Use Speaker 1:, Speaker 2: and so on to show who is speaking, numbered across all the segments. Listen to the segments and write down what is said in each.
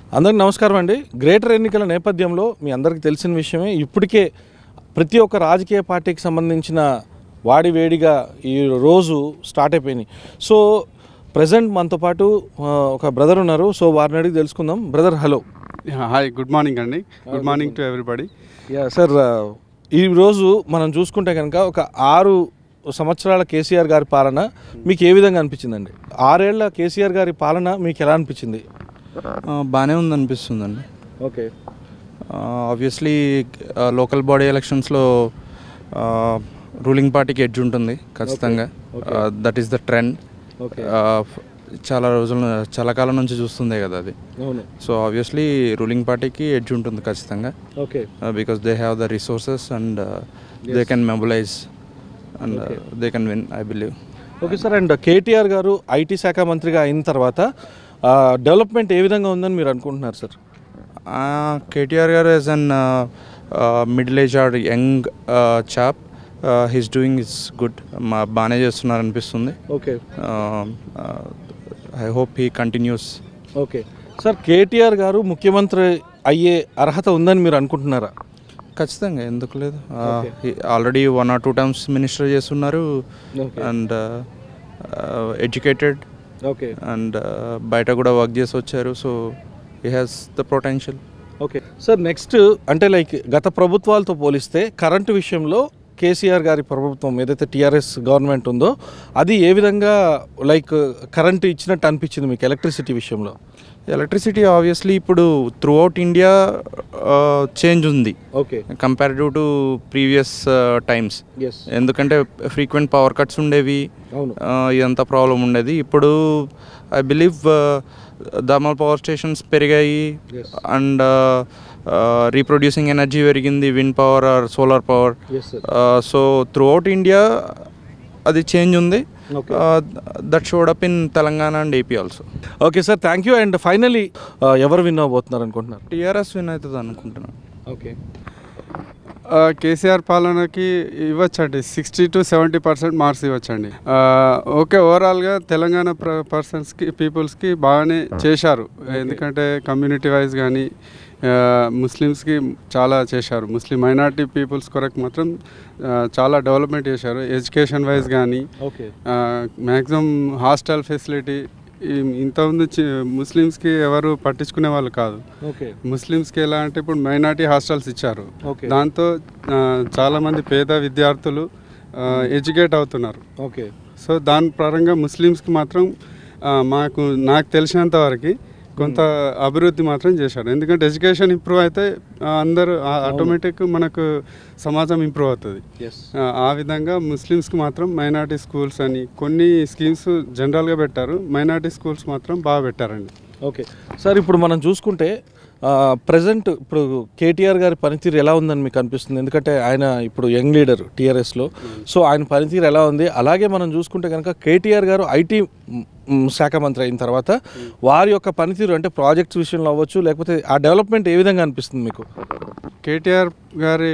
Speaker 1: అందరికి నమస్కారం అండి గ్రేటర్ ఎన్నికల నేపథ్యంలో మీ అందరికీ తెలిసిన విషయమే ఇప్పటికే ప్రతి ఒక్క రాజకీయ పార్టీకి సంబంధించిన వాడి వేడిగా ఈ రోజు స్టార్ట్ అయిపోయినాయి సో ప్రజెంట్ మనతో పాటు ఆ, ఒక బ్రదర్ ఉన్నారు సో వారిని అడిగి తెలుసుకుందాం brother hello
Speaker 2: hi good morning అండి good morning to everybody
Speaker 1: ya sir ఈ రోజు మనం చూసుకుంటే కనుక ఒక ఆరు సంవత్సరాల కేసీఆర్ గారి పాలన మీకు ఏ విధంగా అనిపించిందండి ఆరేళ్ల కేసీఆర్ గారి పాలన మీకు ఎలా అనిపించింది
Speaker 3: బాగానే ఉందనిపిస్తుందండి
Speaker 1: ఓకే
Speaker 3: ఆబ్వియస్లీ లోకల్ బాడీ ఎలక్షన్స్లో రూలింగ్ పార్టీకి ఎడ్జ్ ఉంటుంది ఖచ్చితంగా that is the trend
Speaker 1: okay
Speaker 3: చాలా రోజుల చాలా కాలం నుంచి చూస్తుందే కదా అది
Speaker 1: అవును
Speaker 3: సో ఆబ్వియస్లీ రూలింగ్ పార్టీకి ఎడ్జ్ ఉంటుంది ఖచ్చితంగా
Speaker 1: okay
Speaker 3: because they have the resources and they can mobilize and they can win I believe
Speaker 1: okay sir and KTR garu IT శాఖ మంత్రిగా అయిన తర్వాత డెవలప్మెంట్ ఏ విధంగా ఉందని మీరు అనుకుంటున్నారు sir
Speaker 3: KTR garu as an middle age or young chap he's doing is good మా బాగానే చేస్తున్నారు అనిపిస్తుంది
Speaker 1: okay
Speaker 3: I hope he continues
Speaker 1: okay sir KTR garu ముఖ్యమంత్రి అయ్యే అర్హత ఉందని మీరు అనుకుంటున్నారా
Speaker 3: ఖచ్చితంగా ఎందుకు లేదు already one or two times minister చేస్తున్నారు
Speaker 1: Okay.
Speaker 3: And educated
Speaker 1: okay
Speaker 3: and బయట కూడా వర్క్ చేసి వచ్చారు so he has the potential
Speaker 1: okay sir next అంటే లైక్ గత ప్రభుత్వాలతో పోలిస్తే కరెంటు విషయంలో కేసీఆర్ గారి ప్రభుత్వం ఏదైతే టీఆర్ఎస్ గవర్నమెంట్ ఉందో అది ఏ విధంగా లైక్ కరెంటు ఇచ్చినట్టు అనిపించింది మీకు ఎలక్ట్రిసిటీ విషయంలో
Speaker 3: ఎలక్ట్రిసిటీ ఆబ్వియస్లీ ఇప్పుడు త్రూ అవుట్ ఇండియా చేంజ్ ఉంది
Speaker 1: okay
Speaker 3: comparative to previous times
Speaker 1: yes
Speaker 3: ఎందుకంటే ఫ్రీక్వెంట్ పవర్ కట్స్ ఉండేవి
Speaker 1: అవును
Speaker 3: ఆ, ఇదంతా ప్రాబ్లం ఉండేది ఇప్పుడు I believe thermal power stations పెరిగాయి
Speaker 1: Yes.
Speaker 3: అండ్ రీప్రొడ్యూసింగ్ ఎనర్జీ పెరిగింది wind power or solar power
Speaker 1: yes sir
Speaker 3: so throughout India అది చేంజ్ ఉంది
Speaker 1: Okay.
Speaker 3: That showed up in Telangana and AP also
Speaker 1: okay sir thank you and finally ఎవరు win అవబోతున్నారు అనుకుంటున్నారు
Speaker 3: TRS win అవుతుంది అనుకుంటున్నాను
Speaker 1: okay
Speaker 2: KCR పాలనకి ఇవ్వచ్చండి sixty to seventy percent marks ఇవ్వచ్చండి ఆ, ఓకే ఓవరాల్గా తెలంగాణ ప్ర పర్సన్స్కి పీపుల్స్కి బాగానే చేశారు ఎందుకంటే కమ్యూనిటీ వైజ్ కానీ ముస్లిమ్స్కి చాలా చేశారు ముస్లిం మైనార్టీ పీపుల్స్ కొరకు మాత్రం ఆ, చాలా డెవలప్మెంట్ చేశారు ఎడ్యుకేషన్ వైజ్ కానీ
Speaker 1: ఓకే
Speaker 2: మ్యాక్సిమం హాస్టల్ ఫెసిలిటీ ఇంతకుముందు చి- ముస్లిమ్స్కి ఎవరు పట్టించుకునే వాళ్ళు కాదు
Speaker 1: ఓకే
Speaker 2: ముస్లిమ్స్కి ఎలా అంటే ఇప్పుడు మైనార్టీ హాస్టల్స్ ఇచ్చారు
Speaker 1: ఓకే
Speaker 2: దాంతో ఆ, చాలామంది పేద విద్యార్థులు ఆ, ఎడ్యుకేట్ అవుతున్నారు
Speaker 1: ఓకే
Speaker 2: సో దాని పరంగా ముస్లిమ్స్కి మాత్రం ఆ, మాకు నాకు తెలిసినంత వరకు కొంత అభివృద్ధి మాత్రం చేశారు ఎందుకంటే ఎడ్యుకేషన్ ఇంప్రూవ్ అయితే ఆ, అందరూ ఆటోమేటిక్ మనకు సమాజం ఇంప్రూవ్ అవుతుంది
Speaker 1: ఎస్
Speaker 2: ఆ, ఆ విధంగా ముస్లిమ్స్కి మాత్రం మైనార్టీ స్కూల్స్ అని కొన్ని స్కీమ్స్ జనరల్గా పెట్టారు మైనార్టీ స్కూల్స్ మాత్రం బాగా పెట్టారండి
Speaker 1: ఓకే సార్ ఇప్పుడు మనం చూసుకుంటే ప్రజెంట్ ఇప్పుడు కేటీఆర్ గారి పనితీరు ఎలా ఉందని మీకు అనిపిస్తుంది ఎందుకంటే ఆయన ఇప్పుడు యంగ్ లీడర్ టీఆర్ఎస్లో సో ఆయన పనితీరు ఎలా ఉంది అలాగే మనం చూసుకుంటే కనుక కేటీఆర్ గారు ఐటీ శాఖ మంత్రి అయిన తర్వాత వారి యొక్క పనితీరు అంటే ప్రాజెక్ట్స్ విషయంలో అవ్వచ్చు లేకపోతే ఆ డెవలప్మెంట్ ఏ విధంగా అనిపిస్తుంది మీకు
Speaker 2: కేటీఆర్ గారి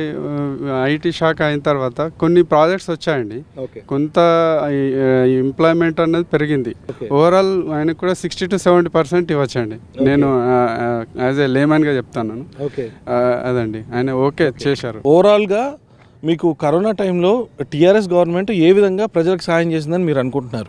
Speaker 2: ఐటీ శాఖ అయిన తర్వాత కొన్ని ప్రాజెక్ట్స్ వచ్చాయండి
Speaker 1: ఓకే
Speaker 2: కొంత ఎంప్లాయ్మెంట్ అనేది పెరిగింది
Speaker 1: Okay.
Speaker 2: ఓవరాల్ ఆయనకు కూడా సిక్స్టీ టు సెవెంటీ పర్సెంట్ ఇవ్వచ్చండి నేను యాజ్ ఏ లేమన్గా చెప్తాను
Speaker 1: ఓకే
Speaker 2: ఆ, అదండి ఆయన ఓకే చేశారు
Speaker 1: ఓవరాల్గా మీకు కరోనా టైంలో టీఆర్ఎస్ గవర్నమెంట్ ఏ విధంగా ప్రజలకు సాయం చేసిందని మీరు అనుకుంటున్నారు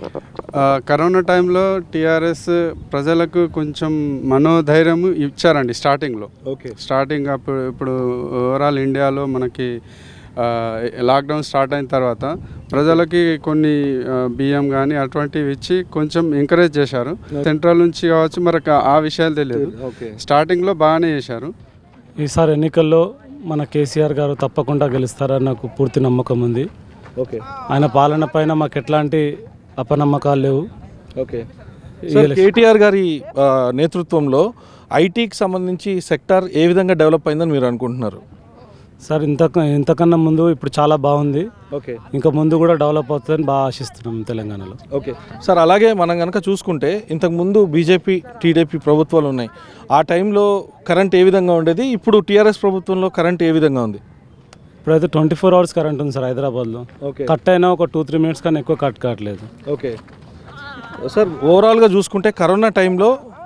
Speaker 2: ఆ, కరోనా టైంలో టీఆర్ఎస్ ప్రజలకు కొంచెం మనోధైర్యం ఇచ్చారండి స్టార్టింగ్లో
Speaker 1: ఓకే
Speaker 2: స్టార్టింగ్ అప్పుడు ఇప్పుడు ఓవరాల్ ఇండియాలో మనకి ఆ, లాక్డౌన్ స్టార్ట్ అయిన తర్వాత ప్రజలకి కొన్ని ఆ, బియ్యం కానీ అటువంటివి ఇచ్చి కొంచెం ఎంకరేజ్ చేశారు సెంట్రల్ నుంచి కావచ్చు మనకు ఆ విషయాలు తెలియదు
Speaker 1: ఓకే
Speaker 2: స్టార్టింగ్లో బాగానే చేశారు
Speaker 4: ఈసారి ఎన్నికల్లో మన కేసీఆర్ గారు తప్పకుండా గెలుస్తారని నాకు పూర్తి నమ్మకం ఉంది
Speaker 1: ఓకే
Speaker 4: ఆయన పాలన పైన మాకు ఎట్లాంటి అపనమ్మకాలు లేవు
Speaker 1: ఓకే సార్ కేటీఆర్ గారి ఆ, నేతృత్వంలో ఐటీకి సంబంధించి సెక్టార్ ఏ విధంగా డెవలప్ అయిందని మీరు అనుకుంటున్నారు
Speaker 4: సార్ ఇంత ఇంతకన్నా ముందు ఇప్పుడు చాలా బాగుంది
Speaker 1: ఓకే
Speaker 4: ఇంకా ముందు కూడా డెవలప్ అవుతుందని బాగా ఆశిస్తున్నాం తెలంగాణలో
Speaker 1: ఓకే సార్ అలాగే మనం కనుక చూసుకుంటే ఇంతకుముందు బీజేపీ టీడీపీ ప్రభుత్వాలు ఉన్నాయి ఆ టైంలో కరెంట్ ఏ విధంగా ఉండేది ఇప్పుడు టీఆర్ఎస్ ప్రభుత్వంలో కరెంట్ ఏ విధంగా ఉంది
Speaker 4: ఇప్పుడైతే ట్వంటీ ఫోర్ అవర్స్ కరెంట్ ఉంది సార్ హైదరాబాద్లో
Speaker 1: ఓకే
Speaker 4: కట్ అయినా ఒక టూ త్రీ మినిట్స్ కన్నా ఎక్కువ కట్ కావట్లేదు
Speaker 1: ఓకే సార్ ఓవరాల్గా చూసుకుంటే కరోనా టైంలో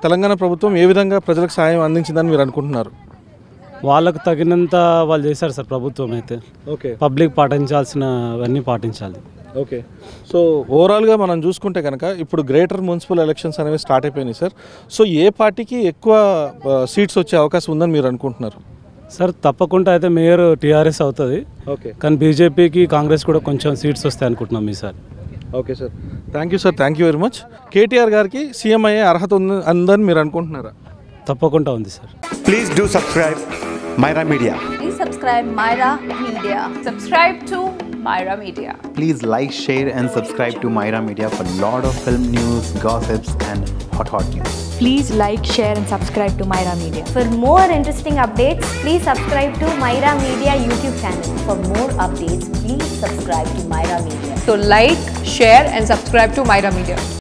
Speaker 1: తెలంగాణ ప్రభుత్వం ఏ విధంగా ప్రజలకు సాయం అందించిందని మీరు అనుకుంటున్నారు
Speaker 4: వాళ్ళకు తగినంత వాళ్ళు చేశారు సార్ ప్రభుత్వం అయితే
Speaker 1: ఓకే
Speaker 4: పబ్లిక్ పాటించాల్సినవన్నీ పాటించాలి
Speaker 1: ఓకే సో ఓవరాల్గా మనం చూసుకుంటే కనుక ఇప్పుడు గ్రేటర్ మున్సిపల్ ఎలక్షన్స్ అనేవి స్టార్ట్ అయిపోయినాయి సార్ సో ఏ పార్టీకి ఎక్కువ సీట్స్ వచ్చే అవకాశం ఉందని మీరు అనుకుంటున్నారు
Speaker 4: సార్ తప్పకుండా అయితే మేయర్ టీఆర్ఎస్ అవుతుంది
Speaker 1: ఓకే
Speaker 4: కానీ బీజేపీకి కాంగ్రెస్ కూడా కొంచెం సీట్స్ వస్తాయి అనుకుంటున్నాం ఈసారి
Speaker 1: okay sir thank you sir thank you very much KTR గారికి సీఎం అయ్యే అర్హత ఉంది అందని మీరు అనుకుంటున్నారా
Speaker 4: తప్పకుండా ఉంది sir
Speaker 5: Please do subscribe Myra Media.
Speaker 6: Please subscribe Myra Media. Subscribe to Myra Media.
Speaker 7: Please like, share, and subscribe to Myra Media for lot of film news, gossips, and hot hot news.
Speaker 8: Please like, share, and subscribe to Myra Media.
Speaker 9: For more interesting updates, please subscribe to Myra Media YouTube channel. For more updates, please subscribe to Myra Media.
Speaker 6: So like, share and subscribe to Myra Media.